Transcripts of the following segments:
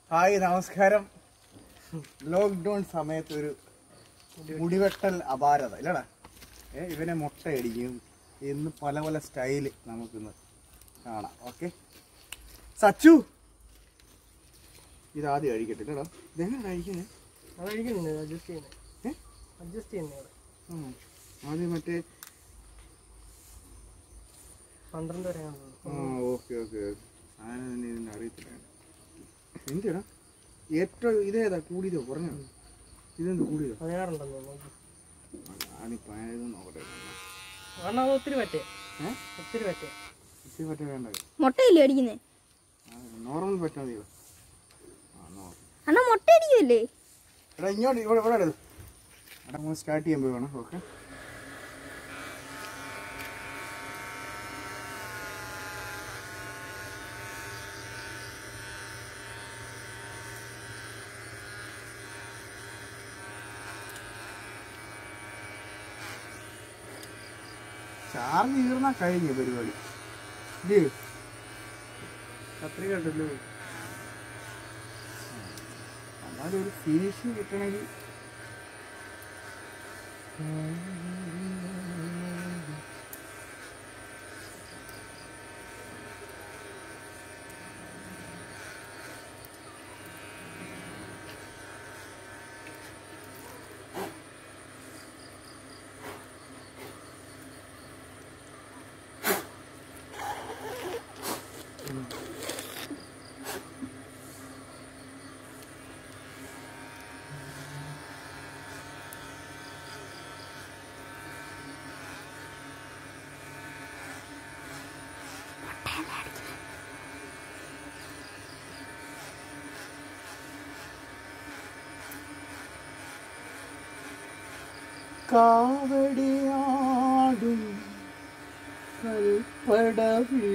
Hi നമസ്കാരം lockdown സമയത്ത് ഒരു മുടിവെട്ടൽ അപാരത ഇല്ലടാ ഏ ഇവനെ മുട്ടയടിക്കും ഇന്ന് പല പല സ്റ്റൈല് നമുക്കിന്ന് കാണാം ഓക്കെ സച്ചു ഇതാദ്യം കഴിക്കട്ടെ ഇല്ലടാ ഇതെങ്ങനെ കഴിക്കുന്നത് അത് കഴിക്കുന്നുണ്ട് അഡ്ജസ്റ്റ് ചെയ്യുന്നത് ഏ അഡ്ജസ്റ്റ് ചെയ്യുന്നത് ഉം. ആദ്യം മറ്റേ പന്ത്രണ്ട് വരെ കാണുന്നത് ആ ഓക്കെ ഓക്കെ ഞാൻ തന്നെ ഇതിൻ്റെ അറിയത്തില്ല എന്തിടാ ഏറ്റവും ഇതേതാ കൂടിയതോ പറഞ്ഞോ ഇതെന്ത് കൂടിയതോ പതിനാറുണ്ടെന്ന് തോന്നുന്നു ഞാനിപ്പോൾ ഇത് നോക്കട്ടെ കാരണം അത് ഒത്തിരി പറ്റേ ഏ ഒത്തിരി പറ്റേ ഇച്ചിരി പറ്റാൻ വേണ്ടത് മുട്ടയില്ലേ അടിക്കുന്നേ നോർമൽ പറ്റാൻ മതിയോ ആ നോക്കാം അണ്ണാ മുട്ട അടിക്കുമല്ലേ എടാ ഇങ്ങോട്ട് ഇവിടെ ഇവിടെ എടുത്ത് എടാ നമ്മൾ സ്റ്റാർട്ട് ചെയ്യുമ്പോൾ വേണം ഓക്കെ ചാർജ് തീർന്നാ കഴിഞ്ഞു പരിപാടി ഇല്ലേ കത്രിക ഉണ്ടല്ലോ എന്നാലും ഒരു ഫിനിഷിങ് കിട്ടണമെങ്കിൽ കാവടിയാടും കൽപ്പടവേ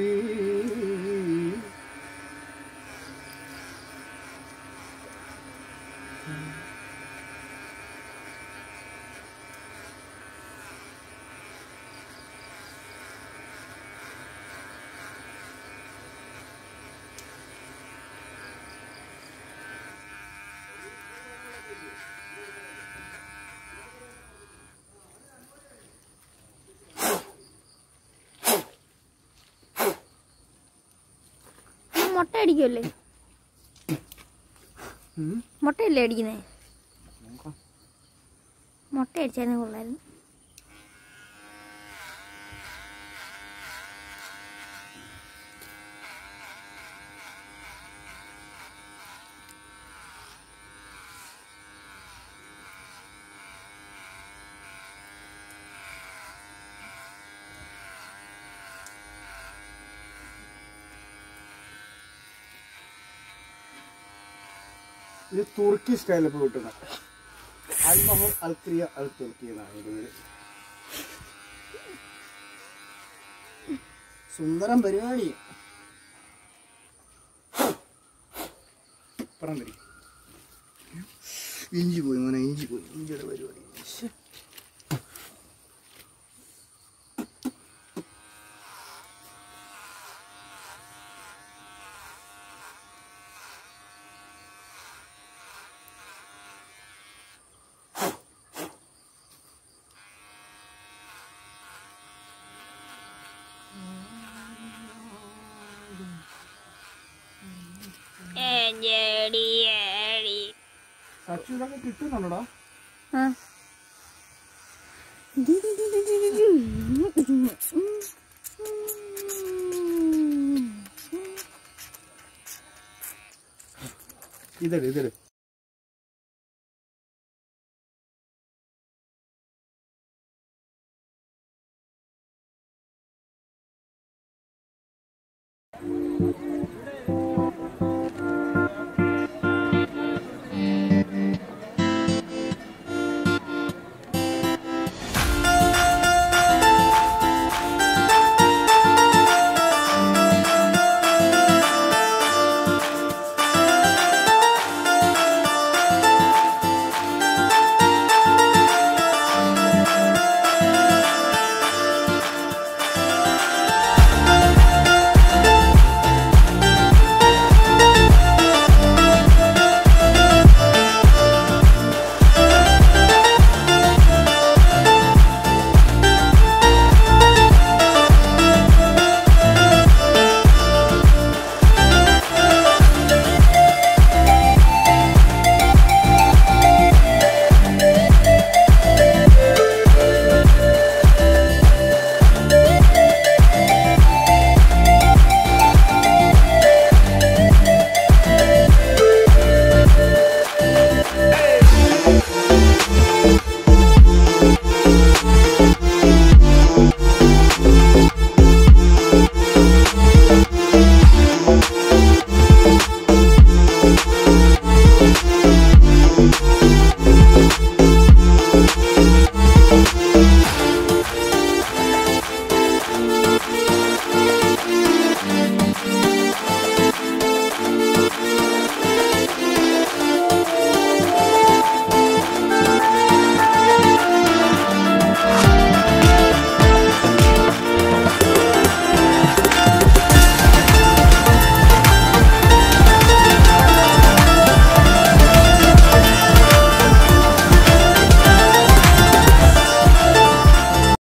അണ്ണാ മുട്ട അടിക്കുമല്ലേ മുട്ടയല്ലേ അടിക്കുന്നേ മുട്ട അടിച്ചാലും കൊള്ളായിരുന്നു ഇത് തുർക്കി സ്റ്റൈലിൽ ഇപ്പോൾ കിട്ടുന്നത് അൽമഹർ അൽക്രിയ അൽ തുർക്കി എന്നാണ് ഇത് പേര് സുന്ദരം പരിപാടി പറഞ്ഞിരി ഇഞ്ചി പോയി മോനെ ഇഞ്ചി പോയി ഇഞ്ചിയുടെ പരിപാടി ശ്ശെ. സച്ചു ഇതൊക്കെ കിട്ടുന്നുണ്ടോടാ ആ ഇതെടു ഇതെടു